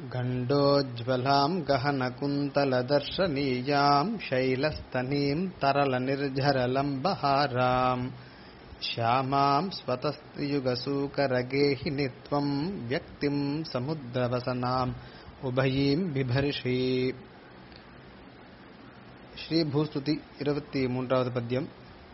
गण्डोज्ज्वलाम् गहनकुन्तलदर्शनीयाम् शैलस्तनीम् तरलनिर्झरलम्बहाराम् श्यामाम् स्वतस्त्रियुगसूकरगेहिनि त्वम् व्यक्तिम् समुद्रवसनाम् உபயீம் பிபர்ஷி ஸ்ரீ பூஸ்துதி இருபத்தி மூன்றாவது பத்தியம்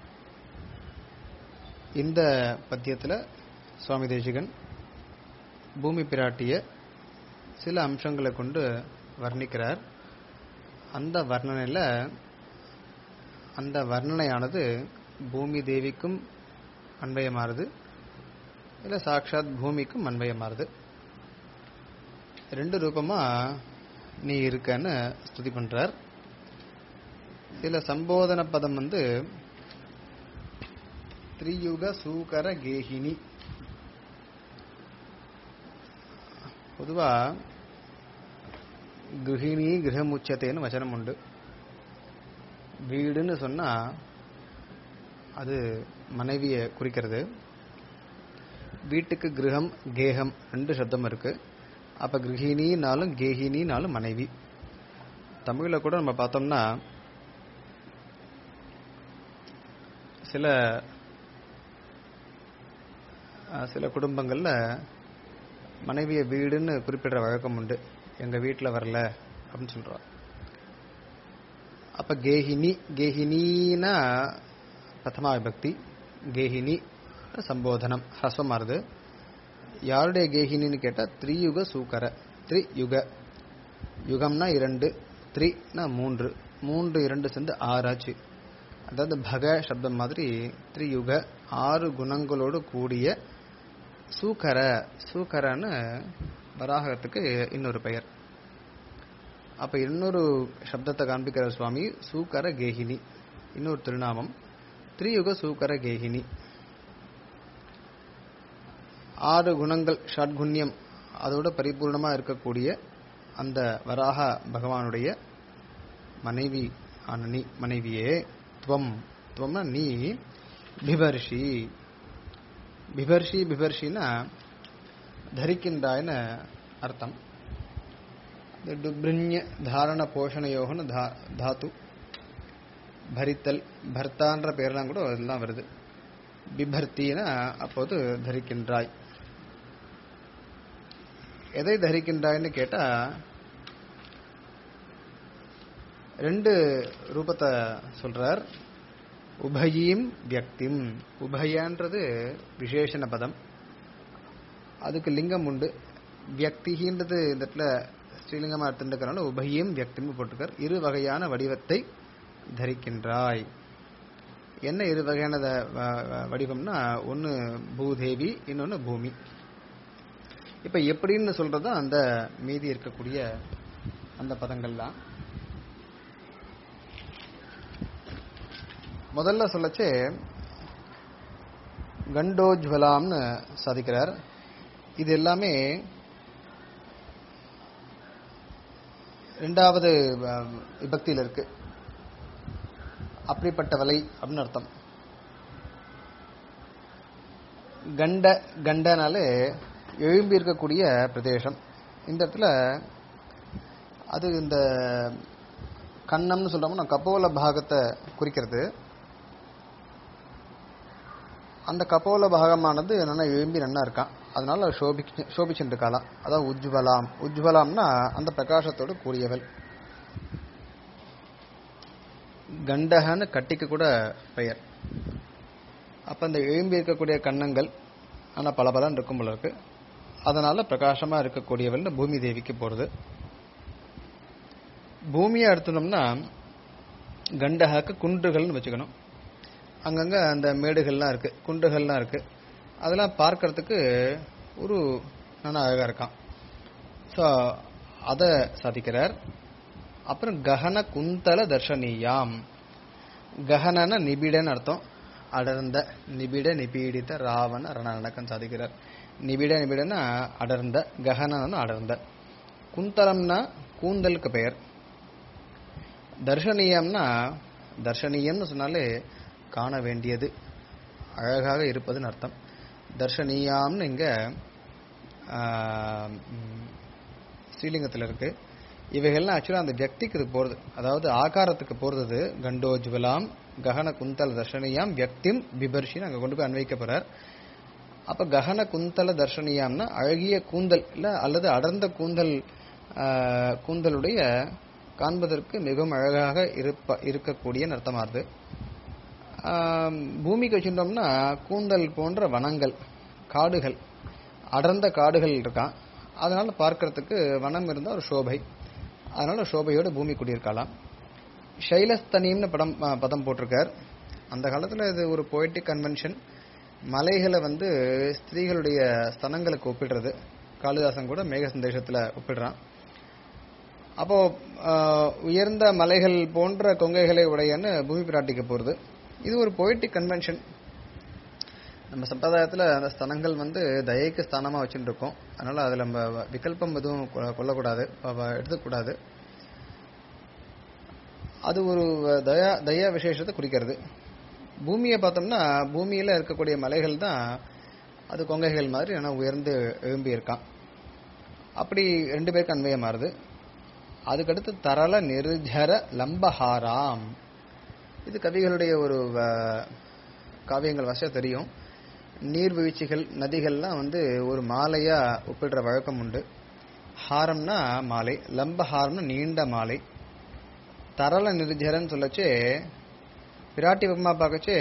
இந்த பத்தியத்தில் சுவாமி தேசிகன் பூமி பிராட்டிய சில அம்சங்களை கொண்டு வர்ணிக்கிறார் அந்த வர்ணனையில் அந்த வர்ணனையானது பூமி தேவிக்கும் அன்பயமாறுது இல்லை சாட்சாத் பூமிக்கும் அன்பயமாறுது ரெண்டு ரூபமா நீ இருக்கன்னு ஸ்துதி பண்றார் சில சம்போதன பதம் வந்து திரியுக சூகர கேகினி பொதுவா கிருஹிணி கிரகமுச்சத்தைன்னு வச்சனம் உண்டு வீடுன்னு சொன்னா அது மனைவியை குறிக்கிறது வீட்டுக்கு கிரகம் கேகம் ரெண்டு சப்தம் இருக்கு அப்ப கிரகிணினாலும் கேகினினாலும் மனைவி தமிழில் கூட நம்ம பார்த்தோம்னா சில சில குடும்பங்கள்ல மனைவியை வீடுன்னு குறிப்பிடுற வழக்கம் உண்டு எங்க வீட்டில் வரல அப்படின்னு சொல்றோம் அப்ப கேகினி கேகினினா பிரதமா விபக்தி கேகினி சம்போதனம் ஹஸ்வமாறுது யாருடைய கேகினின்னு கேட்டா த்ரியுக சூக்கர த்ரியுக யுகம்னா இரண்டு த்ரினா மூன்று மூன்று இரண்டு சேர்ந்து ஆறாச்சு அதாவது பக சப்தம் மாதிரி த்ரியுக ஆறு குணங்களோடு கூடிய சூக்கர சூக்கரன்னு வராகத்துக்கு இன்னொரு பெயர் அப்ப இன்னொரு சப்தத்தை காண்பிக்கிற சுவாமி சூக்கர கேகினி இன்னொரு திருநாமம் த்ரியுக சூக்கர கேகினி ஆறு குணங்கள் ஷட்குண்யம் அதோட பரிபூர்ணமா இருக்கக்கூடிய அந்த வராக பகவானுடைய மனைவி ஆன நீ மனைவியே துவம் துவம்னா நீ பிபர்ஷி பிபர்ஷி பிபர்ஷின்னா தரிக்கின்றாய்னு அர்த்தம் டுப்ரிஞ்ய தாரண போஷணையோகன்னு தாத்து பரித்தல் பர்த்தான்ற பேர்லாம் கூட அதெல்லாம் வருது பிபர்த்தினா அப்போது தரிக்கின்றாய் எதை தரிக்கின்றாய்னு கேட்டா ரெண்டு ரூபத்தை சொல்றார் உபயீம் வியக்திம் உபயன்றது விசேஷண பதம் அதுக்கு லிங்கம் உண்டு வியக்திகின்றது இந்த இடத்துல ஸ்ரீலிங்கமா எடுத்துக்கிறனால உபயீம் வியக்திம் போட்டிருக்கார் இரு வகையான வடிவத்தை தரிக்கின்றாய் என்ன இரு வகையான வடிவம்னா ஒன்று பூதேவி இன்னொன்று பூமி இப்ப எப்படின்னு சொல்றது அந்த மீதி இருக்கக்கூடிய அந்த பதங்கள்லாம் முதல்ல சொல்லச்சே கண்டோஜ்வலாம்னு சாதிக்கிறார் இது எல்லாமே ரெண்டாவது விபக்தியில் இருக்கு அப்படிப்பட்டவலை அப்படின்னு அர்த்தம் கண்ட கண்டனாலே எழும்பி இருக்கக்கூடிய பிரதேசம் இந்த இடத்துல அது இந்த கண்ணம்னு சொல்றோம்னா கபோல பாகத்தை குறிக்கிறது அந்த கபோல பாகமானது என்னன்னா எழும்பி நன்னா இருக்கான் அதனால சோபி சோபிச்சுட்டு இருக்காளாம் அதான் உஜ்வலாம் உஜ்வலாம்னா அந்த பிரகாசத்தோடு கூடியவள் கண்டகன்னு கட்டிக்கு கூட பெயர் அப்ப இந்த எழும்பி இருக்கக்கூடிய கண்ணங்கள் ஆனா பல பலன் இருக்கும் போல இருக்கு அதனால பிரகாசமா இருக்கக்கூடியவள் பூமி தேவிக்கு போறது பூமியை எடுத்தோம்னா கண்டகாக்கு குன்றுகள்னு வச்சுக்கணும் அங்கங்க அந்த மேடுகள்லாம் இருக்கு குன்றுகள்லாம் இருக்கு அதெல்லாம் பார்க்கறதுக்கு ஒரு நல்லா அழகா இருக்கான் ஸோ அதை சாதிக்கிறார் அப்புறம் ககன குந்தல தர்ஷனியாம் ககனன நிபிடன்னு அர்த்தம் அடர்ந்த நிபிட நிபீடித்த ராவண ரணநடக்கம் சாதிக்கிறார் நிபிட நிபிடன்னா அடர்ந்த ககனன்னு அடர்ந்த குந்தலம்னா கூந்தலுக்கு பெயர் தர்ஷனீயம்னா தர்ஷனீயம்னு சொன்னாலே காண வேண்டியது அழகாக இருப்பதுன்னு அர்த்தம் தர்ஷனீயாம்னு இங்க ஸ்ரீலிங்கத்தில் இருக்கு இவைகள்லாம் ஆக்சுவலாக அந்த வியக்திக்கு இது போகிறது அதாவது ஆகாரத்துக்கு போகிறது கண்டோஜ்வலாம் ககன குந்தல தர்ஷனியாம் வியக்திம் பிபர்ஷின்னு அங்கே கொண்டு போய் அன்வைக்க போறார் அப்ப ககன குந்தல தர்ஷனியாம்னா அழகிய கூந்தல் இல்ல அல்லது அடர்ந்த கூந்தல் ஆஹ், கூந்தலுடைய காண்பதற்கு மிகவும் அழகாக இருப்ப இருக்கக்கூடிய அர்த்தமாகுது ஆம், பூமிக்கு வச்சுட்டோம்னா கூந்தல் போன்ற வனங்கள் காடுகள் அடர்ந்த காடுகள் இருக்கான் அதனால பார்க்கறதுக்கு வனம் இருந்தால் ஒரு சோபை அதனால சோபையோட பூமி குடியிருக்கலாம் ஷைலஸ்தனியம்னு படம் ஆ, பதம் போட்டிருக்கார் அந்த காலத்துல இது ஒரு பொய்டிக் கன்வென்ஷன் மலைகளை வந்து ஸ்திரீகளுடைய ஸ்தனங்களுக்கு ஒப்பிடுறது காளிதாசன் கூட மேக சந்தேஷத்துல ஒப்பிடுறான் அப்போ ஆ, உயர்ந்த மலைகள் போன்ற கொங்கைகளை உடையன்னு பூமி பிராட்டிக்க போறது இது ஒரு பொய்டிக் கன்வென்ஷன் நம்ம சம்பிரதாயத்துல அந்த ஸ்தனங்கள் வந்து தயைக்கு ஸ்தானமா வச்சுட்டு இருக்கோம் அதனால அதுல நம்ம விகல்பம் எதுவும் கொ- கொள்ளக்கூடாது அவ எடுத்துக்கூடாது அது ஒரு தயா தயா விசேஷத்தை குறிக்கிறது பூமியை பார்த்தோம்னா பூமியில இருக்கக்கூடிய மலைகள் தான் அது கொங்கைகள் மாதிரி ஆனால் உயர்ந்து எழும்பி இருக்கான் அப்படி ரெண்டு பேருக்கு அன்வய மாறுது அதுக்கடுத்து தரள நிருஜர லம்பஹாராம் இது கவிகளுடைய ஒரு வ- காவியங்கள் வச தெரியும் நீர்வீழ்ச்சிகள் நதிகள்லாம் வந்து ஒரு மாலையா ஒப்பிடுற வழக்கம் உண்டு ஹாரம்னா மாலை லம்பஹாரம்னா நீண்ட மாலை தரள நிருஜரன்னு சொல்லச்சே பிராட்டி பக்கமா பார்க்கச்சே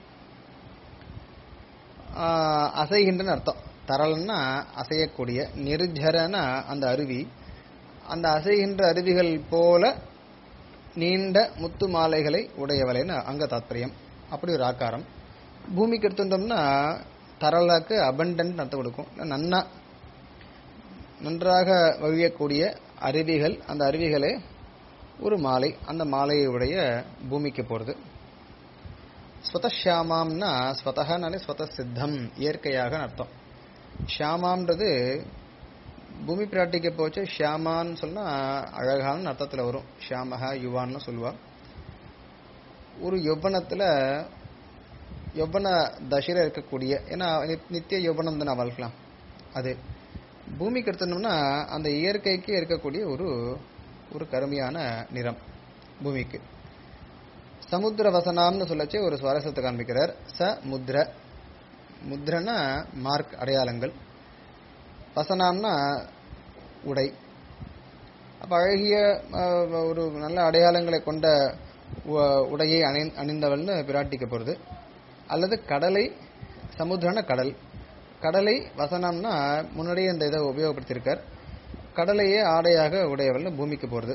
ஆஹ், அசைகின்றன்னு அர்த்தம் தரளன்னா அசையக்கூடிய நிருஜரனா அந்த அருவி அந்த அசைகின்ற அருவிகள் போல நீண்ட முத்து மாலைகளை உடையவளைன்னு அங்க தாத்பரியம் அப்படி ஒரு ஆக்காரம் பூமிக்கு எடுத்துட்டோம்னா தரலாக்கு அபண்டன்ட் அர்த்தம் கொடுக்கும் நன்னா நன்றாக வழியக்கூடிய அருவிகள் அந்த அருவிகளே ஒரு மாலை அந்த மாலையை உடைய பூமிக்கு போறது ஸ்வதஷியாமாம்னா ஸ்வதகனாலே ஸ்வத சித்தம் இயற்கையாக அர்த்தம் ஷியாமாம்ன்றது பூமி பிராட்டிக்கு போச்சு ஷியாமான்னு சொன்னா அழகான அர்த்தத்துல வரும் ஷியாமக யுவான்னு சொல்லுவா ஒரு யௌவனத்துல யௌவன தசையில இருக்கக்கூடிய ஏன்னா நித்- நித்திய யௌவனம் தான் வாழ்க்கலாம் அது பூமிக்கு எடுத்தோம்னா அந்த இயற்கைக்கு இருக்கக்கூடிய ஒரு ஒரு கருமையான நிறம் பூமிக்கு சமுத்திர வசனாம்னு சொல்லச்சு ஒரு சுவாரஸ்யத்தை காண்பிக்கிறார் ச முத்ர முத்ரனா மார்க் அடையாளங்கள் வசனாம்னா உடை அப்ப அழகிய அஹ், ஒரு நல்ல அடையாளங்களை கொண்ட உ- உடையை அணி அணிந்தவள்னு பிராட்டிக்க போறது அல்லது கடலை சமுத்திரன கடல் கடலை வசனம்னா முன்னாடியே இந்த இதை உபயோகப்படுத்தியிருக்கார் கடலையே ஆடையாக உடையவள்னு பூமிக்கு போறது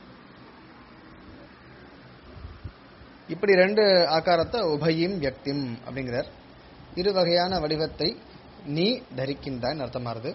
இப்படி ரெண்டு ஆகாரத்தை உபயும் வியக்திம் அப்படிங்கிறார் இரு வகையான வடிவத்தை நீ தரிக்கின்றாய் அர்த்தமாறுது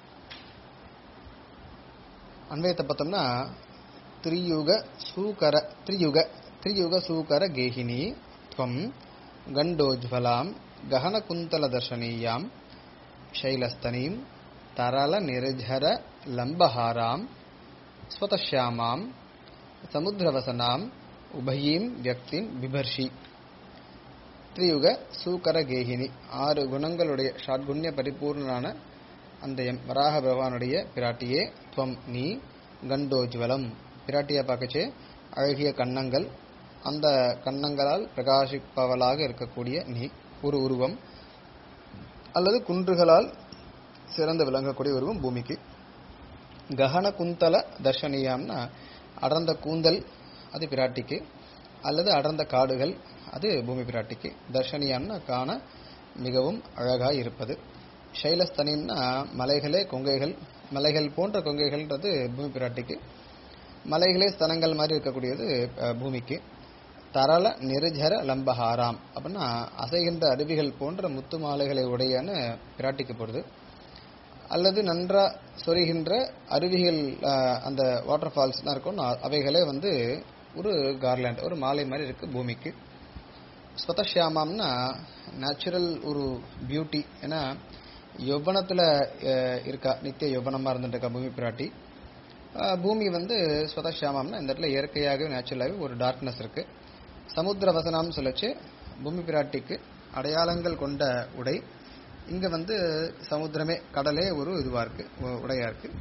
அன்வயத்தை பார்த்தோம்னா திரியுக சூகர திரியுக திரியுக சூகர கேகினி துவம் கண்டோஜ்வலாம் ககன குந்தல தர்ஷனீயாம் शैलस्तनीं तरलनिर्झर लम्बहारां स्वतश्यामां समुद्रवसनाम् உபயீம் வியக்தின் பிபர்ஷி திரியுக சூக்கர கேகினி ஆறு குணங்களுடைய ஷாட்குண்ய பரிபூர்ணனான அந்த எம் வராக பகவானுடைய பிராட்டியே துவம் நீ கண்டோஜ்வலம் பிராட்டியை பார்க்கச்சே அழகிய கன்னங்கள் அந்த கன்னங்களால் பிரகாசிப்பவளாக இருக்கக்கூடிய நீ ஒரு உருவம் அல்லது குன்றுகளால் சிறந்து விளங்கக்கூடிய உருவம் பூமிக்கு ககன குந்தல தர்ஷனியாம்னா அடர்ந்த கூந்தல் அது பிராட்டிக்கு அல்லது அடர்ந்த காடுகள் அது பூமி பிராட்டிக்கு தர்ஷனியாம்னா காண மிகவும் அழகாய் இருப்பது சைலஸ்தனின்னா மலைகளே கொங்கைகள் மலைகள் போன்ற கொங்கைகள்ன்றது பூமி பிராட்டிக்கு மலைகளே ஸ்தனங்கள் மாதிரி இருக்கக்கூடியது அஹ், பூமிக்கு தரள நெருஜர லம்பஹாராம் அப்படின்னா அசைகின்ற அருவிகள் போன்ற முத்து மாலைகளை உடையன்னு பிராட்டிக்கு போடுது அல்லது நன்றா சொரிகின்ற அருவிகள் அஹ், அந்த வாட்டர் ஃபால்ஸ்லாம் இருக்கும் அ- அவைகளே வந்து ஒரு கார்லாண்ட் ஒரு மாலை மாதிரி இருக்கு பூமிக்கு ஸ்வதஷியாமாம்னா நேச்சுரல் ஒரு பியூட்டி ஏன்னா யௌவனத்துல அஹ், இருக்கா நித்திய யௌவனமா இருந்துட்டு இருக்கா பூமி பிராட்டி அஹ், பூமி வந்து ஸ்வதஷியாமம்னா இந்த இடத்துல இயற்கையாகவே நேச்சுரலாகவே ஒரு டார்க்னஸ் இருக்கு சமுத்திர வசனம்னு சொல்லச்சு பூமி பிராட்டிக்கு அடையாளங்கள் கொண்ட உடை இங்க வந்து சமுத்திரமே கடலே ஒரு இதுவா இருக்கு உ- உடையா இருக்கு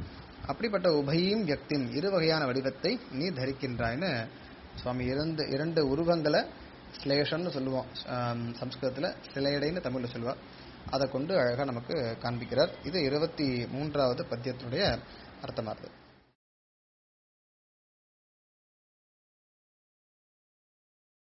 அப்படிப்பட்ட உபயீம் வியக்திம் இரு வகையான வடிவத்தை நீ தரிக்கின்றாய்னு சுவாமி இரண்டு இரண்டு உருவங்களை ஸ்லேஷன்னு சொல்லுவோம் ஆம், சம்ஸ்கிருதத்துல சிலையடைன்னு தமிழ்ல சொல்லுவா அதை கொண்டு அழகா நமக்கு காண்பிக்கிறார் இது இருபத்தி மூன்றாவது பத்தியத்தினுடைய அர்த்தமாகுது